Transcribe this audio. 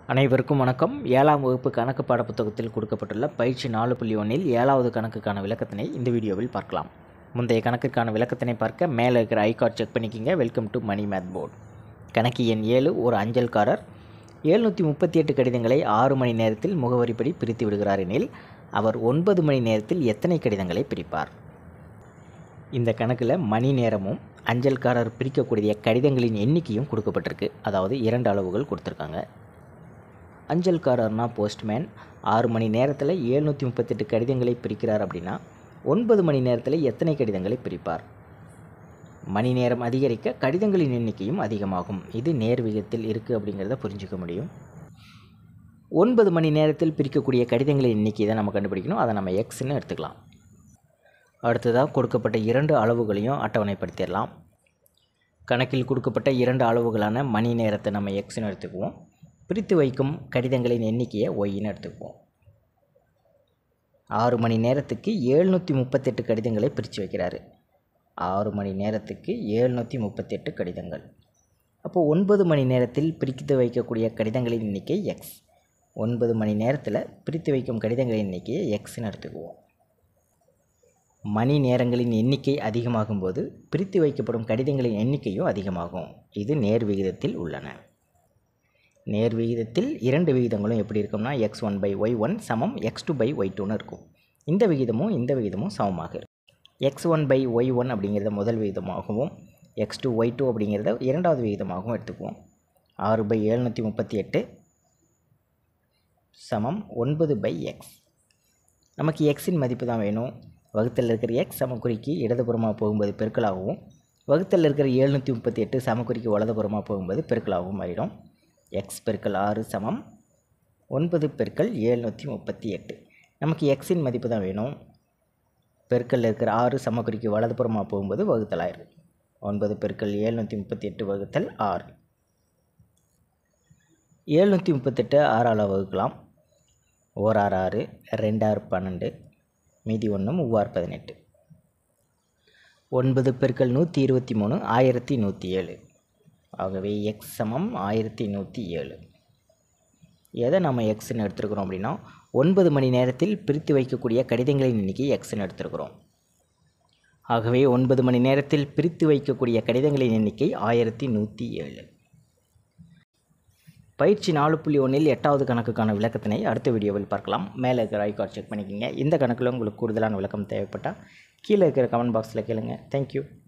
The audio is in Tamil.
அனைவருக்கும் வணக்கம் ஏழாம் வகுப்பு கணக்கு பாடப்புத்தகத்தில் கொடுக்கப்பட்டுள்ள பயிற்சி நாலு புள்ளி ஒன்றில் ஏழாவது கணக்குக்கான விளக்கத்தினை இந்த வீடியோவில் பார்க்கலாம் முந்தைய கணக்கிற்கான விளக்கத்தினை பார்க்க மேலே இருக்கிற ஐகார்ட் செக் பண்ணிக்கிங்க welcome to Mani math board கணக்கு எண் ஏழு ஒரு அஞ்சல்காரர் எழுநூற்றி முப்பத்தி எட்டு கடிதங்களை ஆறு மணி நேரத்தில் முகவரிப்படி பிரித்து விடுகிறார் எனில் அவர் ஒன்பது மணி நேரத்தில் எத்தனை கடிதங்களை பிரிப்பார் இந்த கணக்கில் மணி நேரமும் அஞ்சல்காரர் பிரிக்கக்கூடிய கடிதங்களின் எண்ணிக்கையும் கொடுக்கப்பட்டிருக்கு அதாவது இரண்டு அளவுகள் கொடுத்துருக்காங்க அஞ்சல்காரர்னா போஸ்ட்மேன் ஆறு மணி நேரத்தில் ஏழ்நூற்றி முப்பத்தெட்டு கடிதங்களை பிரிக்கிறார் அப்படின்னா ஒன்பது மணி நேரத்தில் எத்தனை கடிதங்களை பிரிப்பார் மணி நேரம் அதிகரிக்க கடிதங்களின் எண்ணிக்கையும் அதிகமாகும் இது நேர் விகிதத்தில் இருக்குது அப்படிங்கிறத புரிஞ்சுக்க முடியும் ஒன்பது மணி நேரத்தில் பிரிக்கக்கூடிய கடிதங்களின் எண்ணிக்கை தான் நம்ம கண்டுபிடிக்கணும் அதை நம்ம எக்ஸ்ன்னு எடுத்துக்கலாம் அடுத்ததாக கொடுக்கப்பட்ட இரண்டு அளவுகளையும் அட்டவணைப்படுத்திடலாம் கணக்கில் கொடுக்கப்பட்ட இரண்டு அளவுகளான மணி நேரத்தை நம்ம எக்ஸ்ன்னு எடுத்துக்குவோம் பிரித்து வைக்கும் கடிதங்களின் எண்ணிக்கையை ஒய்ன்னு எடுத்துக்குவோம் ஆறு மணி நேரத்துக்கு ஏழ்நூற்றி முப்பத்தெட்டு கடிதங்களை பிரித்து வைக்கிறாரு ஆறு மணி நேரத்துக்கு ஏழ்நூற்றி முப்பத்தெட்டு கடிதங்கள் அப்போது ஒன்பது மணி நேரத்தில் பிரித்து வைக்கக்கூடிய கடிதங்களின் எண்ணிக்கை எக்ஸ் ஒன்பது மணி நேரத்தில் பிரித்து வைக்கும் கடிதங்களின் எண்ணிக்கையை எக்ஸ்ன்னு எடுத்துக்குவோம் மணி நேரங்களின் எண்ணிக்கை அதிகமாகும் போது பிரித்து வைக்கப்படும் கடிதங்களின் எண்ணிக்கையும் அதிகமாகும் இது நேர் விகிதத்தில் உள்ளன நேர் விகிதத்தில் இரண்டு விகிதங்களும் எப்படி இருக்கும்னா x one by y one சமம் எக்ஸ் டூ பை ஒய் டூன்னு இருக்கும் இந்த விகிதமும் இந்த விகிதமும் சமமாக இருக்கும் x one by y one அப்படிங்கிறத முதல் விகிதமாகவும் எக்ஸ் டூ ஒய் டூ அப்படிங்கிறத இரண்டாவது விகிதமாகவும் எடுத்துக்குவோம் ஆறு பை எழுநூற்றி முப்பத்தி எட்டு சமம் ஒன்பது பை எக்ஸ் நமக்கு எக்ஸின் மதிப்பு தான் வேணும் வகுத்தில் இருக்கிற எக்ஸ் சமக்குறிக்கு இடதுபுறமாக போகும்போது பெருக்கலாகவும் வகுத்தில் இருக்கிற எழுநூற்றி முப்பத்தி எட்டு சமக்குறிக்கு வலதுபுறமாக போகும்போது பெருக்கலாகவும் மாறிடும் எக்ஸ் பெருக்கல் ஆறு சமம் ஒன்பது பெருக்கல் ஏழ்நூற்றி முப்பத்தி எட்டு நமக்கு எக்ஸின் மதிப்பு தான் வேணும் பெருக்கல்ல இருக்கிற ஆறு சமக்குறிக்கு வலதுபுறமாக போகும்போது வகுத்தல் ஆயிரும் ஒன்பது பெருக்கல் ஏழ்நூற்றி முப்பத்தி எட்டு வகுத்தல் ஆறு ஏழ்நூற்றி முப்பத்தெட்டு ஆறால் வகுக்கலாம் ஓர் ஆறு ஆறு ரெண்டாறு பன்னெண்டு மீதி ஒன்று மூவாறு பதினெட்டு ஒன்பது பெருக்கல் நூற்றி இருபத்தி மூணு ஆயிரத்தி நூற்றி ஏழு ஆகவே எக்ஸ் சமம் ஆயிரத்தி நூற்றி ஏழு எதை நம்ம எக்ஸ்ன்னு எடுத்துருக்குறோம் அப்படின்னா ஒன்பது மணி நேரத்தில் பிரித்து வைக்கக்கூடிய கடிதங்களின் எண்ணிக்கை எக்ஸ்ன்னு எடுத்துருக்குறோம் ஆகவே ஒன்பது மணி நேரத்தில் பிரித்து வைக்கக்கூடிய கடிதங்களின் எண்ணிக்கை ஆயிரத்தி நூற்றி ஏழு பயிற்சி நாலு புள்ளி ஒன்றில் எட்டாவது கணக்குக்கான விளக்கத்தினை அடுத்த வீடியோவில் பார்க்கலாம் மேலே இருக்கிற ஐகார்ட் செக் பண்ணிக்கோங்க இந்த கணக்கில் உங்களுக்கு கூடுதலான விளக்கம் தேவைப்பட்டால் கீழே இருக்கிற கமெண்ட் பாக்ஸில் கேளுங்க தேங்க்யூ